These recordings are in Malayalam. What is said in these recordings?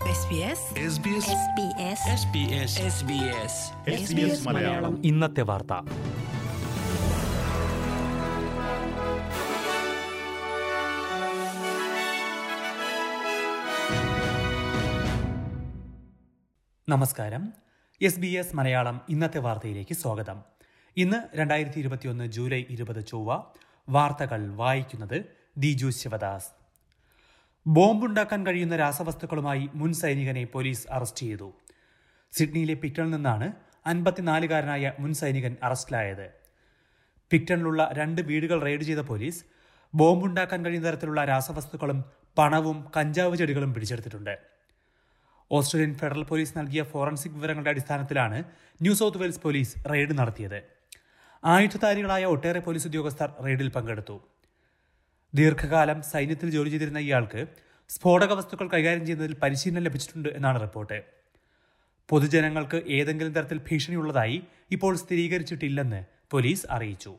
SBS SBS മലയാളം ഇന്നത്തെ വാർത്ത നമസ്കാരം എസ് ബി എസ് മലയാളം ഇന്നത്തെ വാർത്തയിലേക്ക് സ്വാഗതം ഇന്ന് രണ്ടായിരത്തി ഇരുപത്തിയൊന്ന് ജൂലൈ ഇരുപത് ചൊവ്വ വാർത്തകൾ വായിക്കുന്നത് ദിജു ശിവദാസ് ബോംബുണ്ടാക്കാൻ കഴിയുന്ന രാസവസ്തുക്കളുമായി മുൻ സൈനികനെ പോലീസ് അറസ്റ്റ് ചെയ്തു സിഡ്നിയിലെ പിക്ടണിൽ നിന്നാണ് അൻപത്തിനാലുകാരനായ മുൻ സൈനികൻ അറസ്റ്റിലായത് പിക്ടണിലുള്ള രണ്ട് വീടുകൾ റെയ്ഡ് ചെയ്ത പോലീസ് ബോംബുണ്ടാക്കാൻ കഴിയുന്ന തരത്തിലുള്ള രാസവസ്തുക്കളും പണവും കഞ്ചാവ് ചെടികളും പിടിച്ചെടുത്തിട്ടുണ്ട് ഓസ്ട്രേലിയൻ ഫെഡറൽ പോലീസ് നൽകിയ ഫോറൻസിക് വിവരങ്ങളുടെ അടിസ്ഥാനത്തിലാണ് New South Wales police raid നടത്തിയത് ആയുധധാരികളായ ഒട്ടേറെ പോലീസ് ഉദ്യോഗസ്ഥർ റെയ്ഡിൽ പങ്കെടുത്തു ദീർഘകാലം സൈന്യത്തിൽ ജോലി ചെയ്തിരുന്ന ഇയാൾക്ക് സ്ഫോടക വസ്തുക്കൾ കൈകാര്യം ചെയ്യുന്നതിൽ പരിശീലനം ലഭിച്ചിട്ടുണ്ട് എന്നാണ് റിപ്പോർട്ട് പൊതുജനങ്ങൾക്ക് ഏതെങ്കിലും തരത്തിൽ ഭീഷണിയുള്ളതായി ഇപ്പോൾ സ്ഥിരീകരിച്ചിട്ടില്ലെന്ന് പോലീസ് അറിയിച്ചു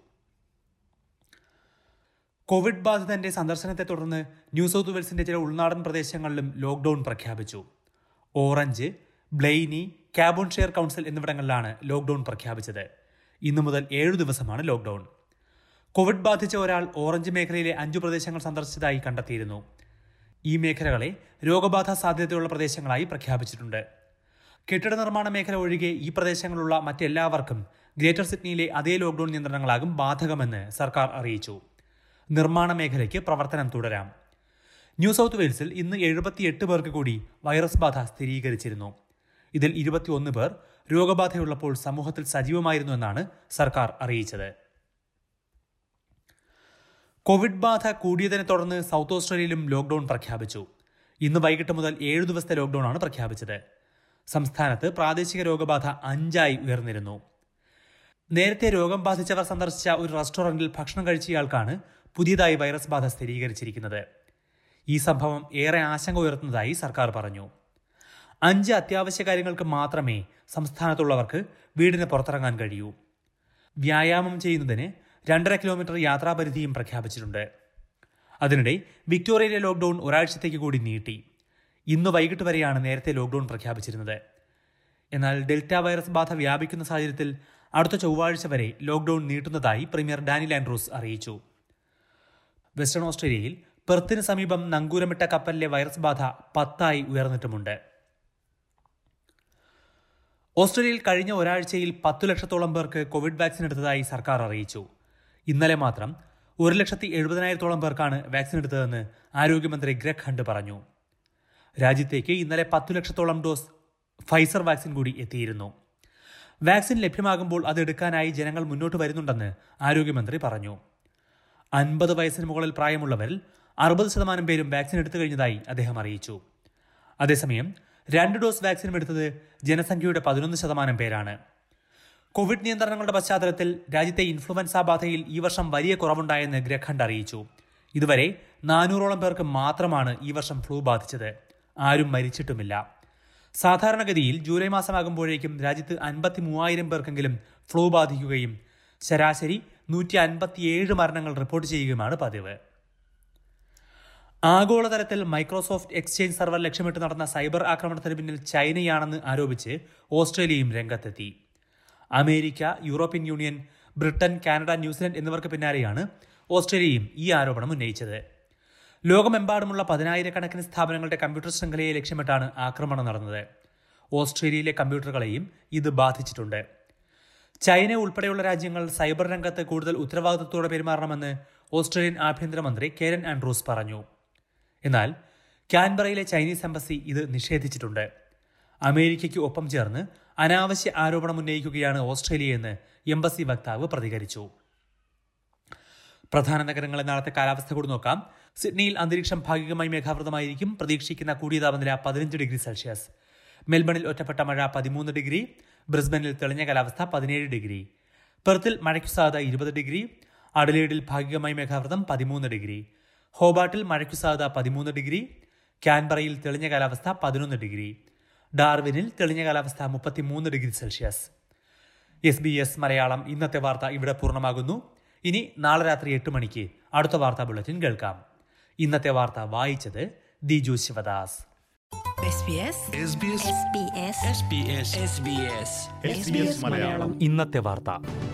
കോവിഡ് ബാധിതന്റെ സന്ദർശനത്തെ തുടർന്ന് ന്യൂ സൗത്ത് വെയിൽസിന്റെ ചില ഉൾനാടൻ പ്രദേശങ്ങളിലും ലോക്ഡൌൺ പ്രഖ്യാപിച്ചു Orange Blayney Cabonne Shire Council എന്നിവിടങ്ങളിലാണ് ലോക്ഡൌൺ പ്രഖ്യാപിച്ചത് ഇന്നു മുതൽ ഏഴു ദിവസമാണ് ലോക്ഡൌൺ കോവിഡ് ബാധിച്ച ഒരാൾ ഓറഞ്ച് മേഖലയിലെ അഞ്ചു പ്രദേശങ്ങൾ സന്ദർശിച്ചതായി കണ്ടെത്തിയിരുന്നു ഈ മേഖലകളെ രോഗബാധ സാധ്യതയുള്ള പ്രദേശങ്ങളായി പ്രഖ്യാപിച്ചിട്ടുണ്ട് കെട്ടിട നിർമ്മാണ മേഖല ഒഴികെ ഈ പ്രദേശങ്ങളുള്ള മറ്റെല്ലാവർക്കും ഗ്രേറ്റർ സിഡ്നിയിലെ അതേ ലോക്ഡൌൺ നിയന്ത്രണങ്ങളാകും ബാധകമെന്ന് സർക്കാർ അറിയിച്ചു നിർമ്മാണ മേഖലയ്ക്ക് പ്രവർത്തനം തുടരാം ന്യൂ സൗത്ത് വെയിൽസിൽ ഇന്ന് എഴുപത്തിയെട്ട് പേർക്ക് കൂടി വൈറസ് ബാധ സ്ഥിരീകരിച്ചിരുന്നു ഇതിൽ ഇരുപത്തിയൊന്ന് പേർ രോഗബാധയുള്ളപ്പോൾ സമൂഹത്തിൽ സജീവമായിരുന്നു എന്നാണ് സർക്കാർ അറിയിച്ചത് കോവിഡ് ബാധ കൂടിയതിനെ തുടർന്ന് സൗത്ത് ഓസ്ട്രേലിയയിലും ലോക്ഡൌൺ പ്രഖ്യാപിച്ചു ഇന്ന് വൈകിട്ട് മുതൽ ഏഴു ദിവസത്തെ ലോക്ഡൌൺ ആണ് പ്രഖ്യാപിച്ചത് സംസ്ഥാനത്ത് പ്രാദേശിക രോഗബാധ അഞ്ചായി ഉയർന്നിരുന്നു നേരത്തെ രോഗം ബാധിച്ചവർ സന്ദർശിച്ച ഒരു റെസ്റ്റോറന്റിൽ ഭക്ഷണം കഴിച്ചയാൾക്കാണ് പുതിയതായി വൈറസ് ബാധ സ്ഥിരീകരിച്ചിരിക്കുന്നത് ഈ സംഭവം ഏറെ ആശങ്ക ഉയർത്തുന്നതായി സർക്കാർ പറഞ്ഞു അഞ്ച് അത്യാവശ്യ കാര്യങ്ങൾക്ക് മാത്രമേ സംസ്ഥാനത്തുള്ളവർക്ക് വീടിന് പുറത്തിറങ്ങാൻ കഴിയൂ വ്യായാമം ചെയ്യുന്നതിന് രണ്ടര കിലോമീറ്റർ യാത്രാപരിധിയും പ്രഖ്യാപിച്ചിട്ടുണ്ട് അതിനിടെ വിക്ടോറിയയിലെ ലോക്ഡൌൺ ഒരാഴ്ചത്തേക്ക് കൂടി നീട്ടി ഇന്ന് വൈകിട്ട് വരെയാണ് നേരത്തെ ലോക്ഡൌൺ പ്രഖ്യാപിച്ചിരുന്നത് എന്നാൽ ഡെൽറ്റ വൈറസ് ബാധ വ്യാപിക്കുന്ന സാഹചര്യത്തിൽ അടുത്ത ചൊവ്വാഴ്ച വരെ ലോക്ഡൌൺ നീട്ടുന്നതായി പ്രീമിയർ ഡാനിൽ ആൻഡ്രൂസ് അറിയിച്ചു വെസ്റ്റേൺ ഓസ്ട്രേലിയയിൽ പെർത്തിന് സമീപം നങ്കൂരമിട്ട കപ്പലിലെ വൈറസ് ബാധ പത്തായി ഉയർന്നിട്ടുമുണ്ട് ഓസ്ട്രേലിയയിൽ കഴിഞ്ഞ ഒരാഴ്ചയിൽ പത്തു ലക്ഷത്തോളം പേർക്ക് കോവിഡ് വാക്സിൻ എടുത്തതായി സർക്കാർ അറിയിച്ചു ഇന്നലെ മാത്രം ഒരു ലക്ഷത്തി എഴുപതിനായിരത്തോളം പേർക്കാണ് വാക്സിൻ എടുത്തതെന്ന് ആരോഗ്യമന്ത്രി ഗ്രെഗ് ഹണ്ട് പറഞ്ഞു രാജ്യത്തേക്ക് ഇന്നലെ പത്തു ലക്ഷത്തോളം ഡോസ് ഫൈസർ വാക്സിൻ കൂടി എത്തിയിരുന്നു വാക്സിൻ ലഭ്യമാകുമ്പോൾ അത് എടുക്കാനായി ജനങ്ങൾ മുന്നോട്ട് വരുന്നുണ്ടെന്ന് ആരോഗ്യമന്ത്രി പറഞ്ഞു അൻപത് വയസ്സിന് മുകളിൽ പ്രായമുള്ളവരിൽ അറുപത് ശതമാനം പേരും വാക്സിൻ എടുത്തു കഴിഞ്ഞതായി അദ്ദേഹം അറിയിച്ചു അതേസമയം രണ്ട് ഡോസ് വാക്സിനും എടുത്തത് ജനസംഖ്യയുടെ പതിനൊന്ന് ശതമാനം പേരാണ് കോവിഡ് നിയന്ത്രണങ്ങളുടെ പശ്ചാത്തലത്തിൽ രാജ്യത്തെ ഇൻഫ്ലുവൻസ ബാധയിൽ ഈ വർഷം വലിയ കുറവുണ്ടായെന്ന് ഗ്രഖണ്ഡ് അറിയിച്ചു ഇതുവരെ നാനൂറോളം പേർക്ക് മാത്രമാണ് ഈ വർഷം ഫ്ലൂ ബാധിച്ചത് ആരും മരിച്ചിട്ടുമില്ല സാധാരണഗതിയിൽ ജൂലൈ മാസമാകുമ്പോഴേക്കും രാജ്യത്ത് അൻപത്തി മൂവായിരം പേർക്കെങ്കിലും ഫ്ലൂ ബാധിക്കുകയും ശരാശരി നൂറ്റി അൻപത്തിയേഴ് മരണങ്ങൾ റിപ്പോർട്ട് ചെയ്യുകയുമാണ് പതിവ് ആഗോളതലത്തിൽ മൈക്രോസോഫ്റ്റ് എക്സ്ചേഞ്ച് സർവർ ലക്ഷ്യമിട്ട് നടന്ന സൈബർ ആക്രമണത്തിന് പിന്നിൽ ചൈനയാണെന്ന് ആരോപിച്ച് ഓസ്ട്രേലിയയും രംഗത്തെത്തി America European Union Britain Canada New Zealand എന്നിവർക്ക് പിന്നാലെയാണ് ഓസ്ട്രേലിയയും ഈ ആരോപണം ഉന്നയിച്ചത് ലോകമെമ്പാടുമുള്ള പതിനായിരക്കണക്കിന് സ്ഥാപനങ്ങളുടെ കമ്പ്യൂട്ടർ ശൃംഖലയെ ലക്ഷ്യമിട്ടാണ് ആക്രമണം നടന്നത് ഓസ്ട്രേലിയയിലെ കമ്പ്യൂട്ടറുകളെയും ഇത് ബാധിച്ചിട്ടുണ്ട് ചൈന ഉൾപ്പെടെയുള്ള രാജ്യങ്ങൾ സൈബർ രംഗത്ത് കൂടുതൽ ഉത്തരവാദിത്തത്തോടെ പെരുമാറണമെന്ന് ഓസ്ട്രേലിയൻ ആഭ്യന്തരമന്ത്രി കേരൻ ആൻഡ്രൂസ് പറഞ്ഞു എന്നാൽ ക്യാൻബറയിലെ ചൈനീസ് എംബസി ഇത് നിഷേധിച്ചിട്ടുണ്ട് അമേരിക്കയ്ക്ക് ഒപ്പം ചേർന്ന് അനാവശ്യ ആരോപണം ഉന്നയിക്കുകയാണ് ഓസ്ട്രേലിയയെന്ന് എംബസി വക്താവ് പ്രതികരിച്ചു പ്രധാന നഗരങ്ങളെ നാളത്തെ കാലാവസ്ഥ കൂടി നോക്കാം സിഡ്നിയിൽ അന്തരീക്ഷം ഭാഗികമായി മേഘാവൃതമായിരിക്കും പ്രതീക്ഷിക്കുന്ന കൂടിയ താപനില പതിനഞ്ച് ഡിഗ്രി സെൽഷ്യസ് മെൽബണിൽ ഒറ്റപ്പെട്ട മഴ പതിമൂന്ന് ഡിഗ്രി ബ്രിസ്ബനിൽ തെളിഞ്ഞ കാലാവസ്ഥ പതിനേഴ് ഡിഗ്രി പെർത്തിൽ മഴയ്ക്കു സാധ്യത ഇരുപത് ഡിഗ്രി അഡലേഡിൽ ഭാഗികമായി മേഘാവൃതം പതിമൂന്ന് ഡിഗ്രി ഹോബാട്ടിൽ മഴയ്ക്കു സാധ്യത പതിമൂന്ന് ഡിഗ്രി ക്യാൻബറയിൽ തെളിഞ്ഞ കാലാവസ്ഥ പതിനൊന്ന് ഡിഗ്രി ഡാർവിനിൽ തെളിഞ്ഞ കാലാവസ്ഥ മുപ്പത്തിമൂന്ന് degree Celsius S B S Malayalam ഇന്നത്തെ വാർത്ത ഇവിടെ പൂർണ്ണമാകുന്നു ഇനി നാളെ രാത്രി എട്ട് മണിക്ക് അടുത്ത വാർത്താ ബുള്ളറ്റിൻ കേൾക്കാം ഇന്നത്തെ വാർത്ത വായിച്ചത് Diju Sivadas SBS SBS SBS SBS SBS SBS Malayalam ഇന്നത്തെ വാർത്ത